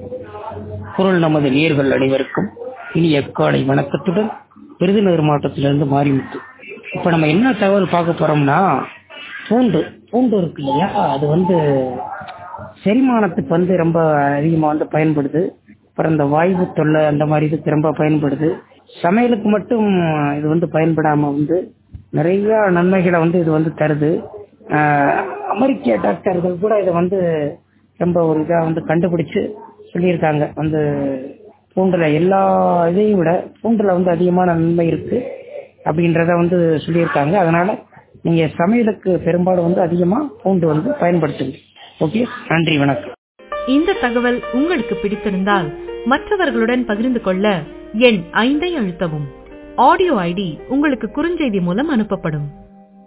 குரல் நமது நேர்கள் அனைவருக்கும் இனிய காலை வணக்கத்துடன் விருதுநகர் மாவட்டத்திலிருந்து மாரிமுத்து இப்ப நம்ம என்ன தகவல் பார்க்க போறோம்னா பூண்டு பூண்டு இருக்கு இல்லையா அது வந்து செரிமானத்துக்கு வந்து ரொம்ப அதிகமா வந்து பயன்படுது அப்புறம் இந்த வாய்வு தொல்லை அந்த மாதிரி இதுக்கு ரொம்ப பயன்படுது சமையலுக்கு மட்டும் இது வந்து பயன்படாம வந்து நிறைய நன்மைகளை வந்து இது வந்து தருது ஆஹ் அமெரிக்க டாக்டர்கள் கூட இதை வந்து ரொம்ப ஒரு இதா வந்து கண்டுபிடிச்சு சொல்லியிருக்காங்க வந்து பூண்டுல எல்லா இதையும் விட பூண்டுல வந்து அதிகமான நன்மை இருக்கு அப்படின்றத வந்து சொல்லியிருக்காங்க அதனால நீங்க சமையலுக்கு பெரும்பாலும் வந்து அதிகமா பூண்டு வந்து பயன்படுத்துங்க ஓகே நன்றி வணக்கம் இந்த தகவல் உங்களுக்கு பிடித்திருந்தால் மற்றவர்களுடன் பகிர்ந்து கொள்ள எண் ஐந்தை அழுத்தவும் ஆடியோ ஐடி உங்களுக்கு குறுஞ்செய்தி மூலம் அனுப்பப்படும்